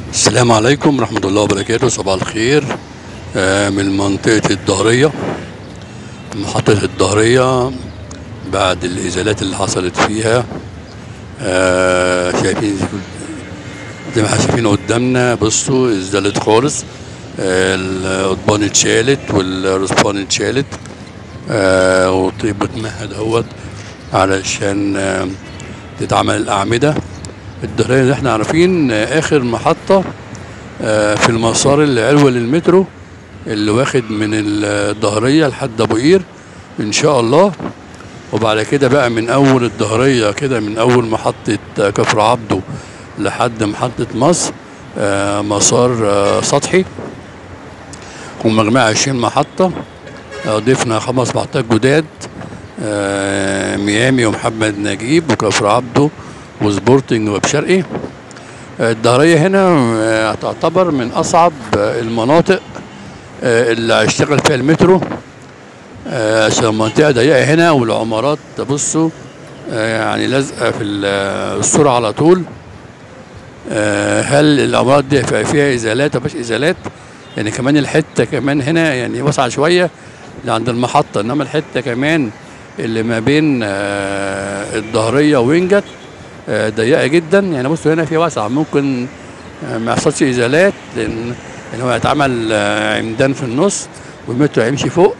السلام عليكم ورحمة الله وبركاته صباح الخير آه، من منطقة الظهرية محطة الظهرية بعد الإزالات اللي حصلت فيها آه، شايفين زي ما احنا شايفين قدامنا بصوا ازدالت خالص آه، القضبان اتشالت والرصفان اتشالت آه، والطيب بتمهد اهوت علشان آه، تتعمل الأعمدة الظهرية اللي احنا عارفين آه، آخر محطة آه، في المسار العلوي للمترو اللي واخد من الظهرية لحد أبو قير إن شاء الله وبعد كده بقى من أول الظهرية كده من أول محطة آه، كفر عبده لحد محطة مصر آه، مسار آه، سطحي ومجموعة 20 محطة آه، ضفنا خمس محطات جداد آه، ميامي ومحمد نجيب وكفر عبده وسبورتنج وباب شرقي آه، الظهرية هنا آه، تعتبر من أصعب آه، المناطق آه، اللي هيشتغل فيها المترو آه، عشان المنطقة ضيقة هنا والعمارات تبصوا آه، يعني لازقة في ال- الصورة على طول آه، هل العمارات دي فيها- فيها إزالات مفيش إزالات يعني كمان الحتة كمان هنا يعني واسعة شوية اللي عند المحطة إنما الحتة كمان اللي ما بين آه، الظهرية وينجت آه، ضيقة جدا يعني بصوا هنا في واسعة ممكن آه، ما يحصلش إزالات لأن لأن هو هيتعمل آه، عمدان في النص والمترو هيمشي فوق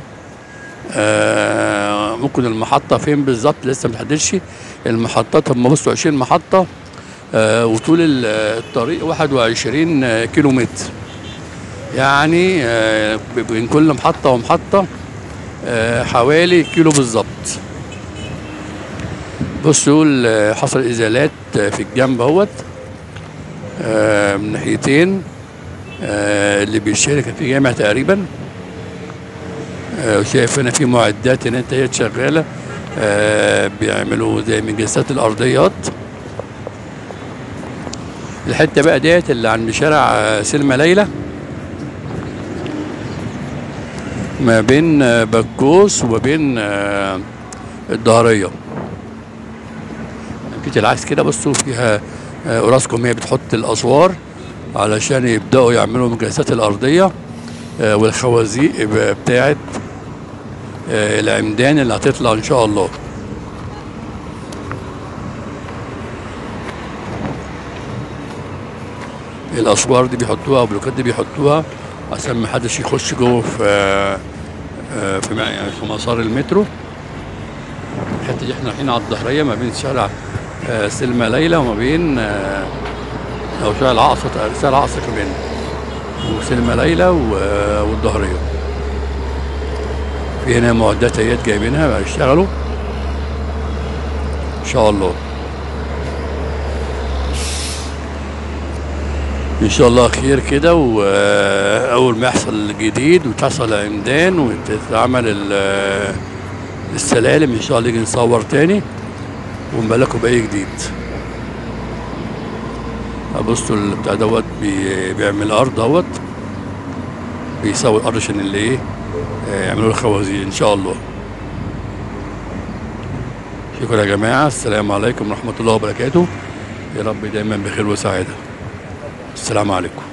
آه، ممكن المحطة فين بالظبط لسه ما تحددش المحطات هم بصوا 20 محطة آه، وطول ال- الطريق 21 كيلو متر يعني آه، بين كل محطة ومحطة آه، حوالي كيلو بالظبط بصوا ال- حصل ازالات في الجنب اهوت آه، من ناحيتين آه، اللي بيشارك في جامع تقريبا آه، وشايف هنا في معدات هنا هي شغاله آه، بيعملوا زي مجسات الارضيات الحته بقى ديت اللي عند شارع آه، سلمى ليلى ما بين آه، بكوس وما بين آه، الظهريه كيت العكس كده بصوا فيها آه، اوراسكوم هي بتحط الاسوار علشان يبداوا يعملوا المجهزات الارضيه آه، والخوازيق ب- بتاعت آه، العمدان اللي هتطلع ان شاء الله الاسوار دي بيحطوها والبلوكات دي بيحطوها عشان ما حدش يخش جوه في آه، آه، في مع- يعني في مسار المترو الحته دي احنا رايحين على الظهريه ما بين شارع آه، سلمى ليلى وما بين آه، او شارع العقصه تقريبا شارع العقصه كمان وسلمى ليلى و- آه، والظهريه في هنا معدات اهيت جايبينها هيشتغلوا ان شاء الله ان شاء الله خير كده واول ما يحصل جديد وتحصل عمدان وتتعمل ال- السلالم ان شاء الله نيجي نصور تاني ونبلغكم باي جديد بصوا البتاع دوت بي- بيعمل ارض دوت بيسوي الارض عشان اللي ايه آه، يعملوا له خوازيق ان شاء الله شكرا يا جماعه السلام عليكم ورحمه الله وبركاته يا رب دايما بخير وسعاده السلام عليكم